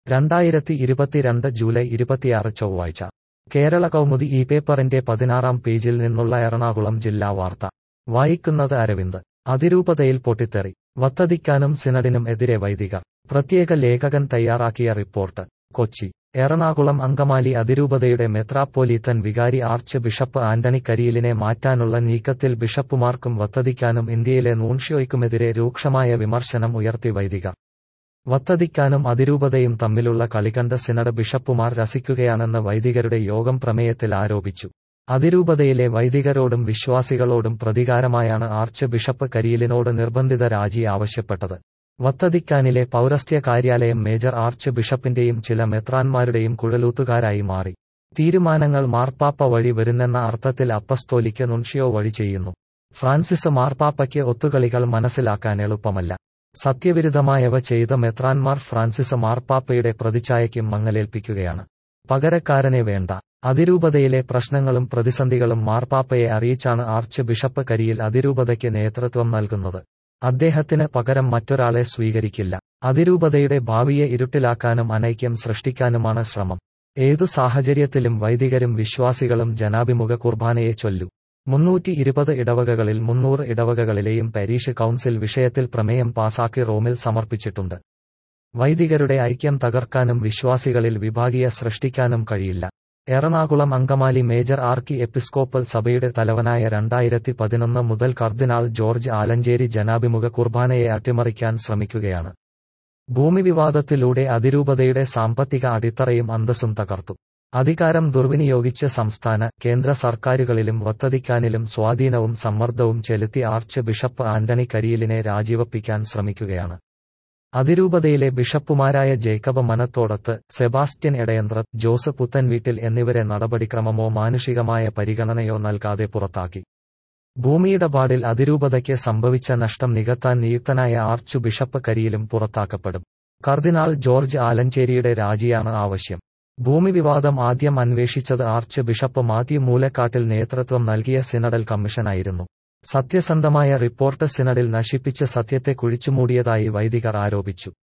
രണ്ടായിരത്തി ഇരുപത്തിരണ്ട് ജൂലൈ ഇരുപത്തിയാറ് ചൊവ്വാഴ്ച കേരള കൗമുദി ഈ പേപ്പറിന്റെ പതിനാറാം പേജിൽ നിന്നുള്ള എറണാകുളം ജില്ലാ വാർത്ത വായിക്കുന്നത് അരവിന്ദ് അതിരൂപതയിൽ പൊട്ടിത്തെറി വത്തതിക്കാനും സിനഡിനും എതിരെ വൈദികർ പ്രത്യേക ലേഖകൻ തയ്യാറാക്കിയ റിപ്പോർട്ട് കൊച്ചി എറണാകുളം അങ്കമാലി അതിരൂപതയുടെ മെത്രാപ്പോലീത്തൻ വികാരി ആർച്ച് ബിഷപ്പ് ആന്റണി കരിയിലിനെ മാറ്റാനുള്ള നീക്കത്തിൽ ബിഷപ്പുമാർക്കും വത്തതിക്കാനും ഇന്ത്യയിലെ നൂൺഷ്യോയ്ക്കുമെതിരെ രൂക്ഷമായ വിമർശനം ഉയർത്തി വൈദികർ വത്തതിക്കാനും അതിരൂപതയും തമ്മിലുള്ള കളികണ്ട സിനഡ് ബിഷപ്പുമാർ രസിക്കുകയാണെന്ന് വൈദികരുടെ യോഗം പ്രമേയത്തിൽ ആരോപിച്ചു അതിരൂപതയിലെ വൈദികരോടും വിശ്വാസികളോടും പ്രതികാരമായാണ് ആർച്ച് ബിഷപ്പ് കരിയിലിനോട് നിർബന്ധിത രാജി ആവശ്യപ്പെട്ടത് വത്തതിക്കാനിലെ പൗരസ്ത്യ കാര്യാലയം മേജർ ആർച്ച് ബിഷപ്പിന്റെയും ചില മെത്രാന്മാരുടെയും കുഴലൂത്തുകാരായി മാറി തീരുമാനങ്ങൾ മാർപ്പാപ്പ വഴി വരുന്നെന്ന അർത്ഥത്തിൽ അപ്പസ്തോലിക്ക് നുൺഷിയോ വഴി ചെയ്യുന്നു ഫ്രാൻസിസ് മാർപ്പാപ്പയ്ക്ക് ഒത്തുകളികൾ മനസ്സിലാക്കാൻ എളുപ്പമല്ല സത്യവിരുദ്ധമായവ ചെയ്ത മെത്രാൻമാർ ഫ്രാൻസിസ് മാർപ്പാപ്പയുടെ പ്രതിച്ഛായയ്ക്കും മങ്ങലേൽപ്പിക്കുകയാണ് പകരക്കാരനെ വേണ്ട അതിരൂപതയിലെ പ്രശ്നങ്ങളും പ്രതിസന്ധികളും മാർപ്പാപ്പയെ അറിയിച്ചാണ് ആർച്ച് ബിഷപ്പ് കരിയിൽ അതിരൂപതയ്ക്ക് നേതൃത്വം നൽകുന്നത് അദ്ദേഹത്തിന് പകരം മറ്റൊരാളെ സ്വീകരിക്കില്ല അതിരൂപതയുടെ ഭാവിയെ ഇരുട്ടിലാക്കാനും അനൈക്യം സൃഷ്ടിക്കാനുമാണ് ശ്രമം ഏതു സാഹചര്യത്തിലും വൈദികരും വിശ്വാസികളും ജനാഭിമുഖ കുർബാനയെ ചൊല്ലു മുന്നൂറ്റി ഇരുപത് ഇടവകകളിൽ മുന്നൂറ് ഇടവകകളിലെയും പരീഷ് കൗൺസിൽ വിഷയത്തിൽ പ്രമേയം പാസാക്കി റോമിൽ സമർപ്പിച്ചിട്ടുണ്ട് വൈദികരുടെ ഐക്യം തകർക്കാനും വിശ്വാസികളിൽ വിഭാഗീയ സൃഷ്ടിക്കാനും കഴിയില്ല Ernakulam Angamaly major archiepiscopal സഭയുടെ തലവനായ രണ്ടായിരത്തി പതിനൊന്ന് മുതൽ കർദിനാൾ ജോർജ് ആലഞ്ചേരി ജനാഭിമുഖ കുർബാനയെ അട്ടിമറിക്കാൻ ശ്രമിക്കുകയാണ് ഭൂമി വിവാദത്തിലൂടെ അതിരൂപതയുടെ സാമ്പത്തിക അടിത്തറയും അന്തസ്സും തകർത്തു അധികാരം ദുർവിനിയോഗിച്ച് സംസ്ഥാന കേന്ദ്ര സർക്കാരുകളിലും വത്തതിക്കാനിലും സ്വാധീനവും സമ്മർദ്ദവും ചെലുത്തി ആർച്ച് ബിഷപ്പ് ആന്റണി കരിയിലിനെ രാജിവപ്പിക്കാൻ ശ്രമിക്കുകയാണ് അതിരൂപതയിലെ ബിഷപ്പുമാരായ ജേക്കബ് മനത്തോടത്ത് സെബാസ്റ്റ്യൻ എടയന്ത്ര ജോസ് പുത്തൻവീട്ടിൽ എന്നിവരെ നടപടിക്രമമോ മാനുഷികമായ പരിഗണനയോ നൽകാതെ പുറത്താക്കി ഭൂമിയിടപാടിൽ അതിരൂപതയ്ക്ക് സംഭവിച്ച നഷ്ടം നികത്താൻ നിയുക്തനായ ആർച്ചു ബിഷപ്പ് കരിയിലും പുറത്താക്കപ്പെടും കർദിനാൾ ജോർജ് ആലഞ്ചേരിയുടെ രാജിയാണ് ആവശ്യം ഭൂമി വിവാദം ആദ്യം അന്വേഷിച്ചത് ആർച്ച് ബിഷപ്പ് മാത്യു മൂലക്കാട്ടിൽ നേതൃത്വം നൽകിയ സിനഡൽ കമ്മീഷനായിരുന്നു സത്യസന്ധമായ റിപ്പോർട്ട് സിനഡിൽ നശിപ്പിച്ച് സത്യത്തെ കുഴിച്ചുമൂടിയതായി വൈദികർ ആരോപിച്ചു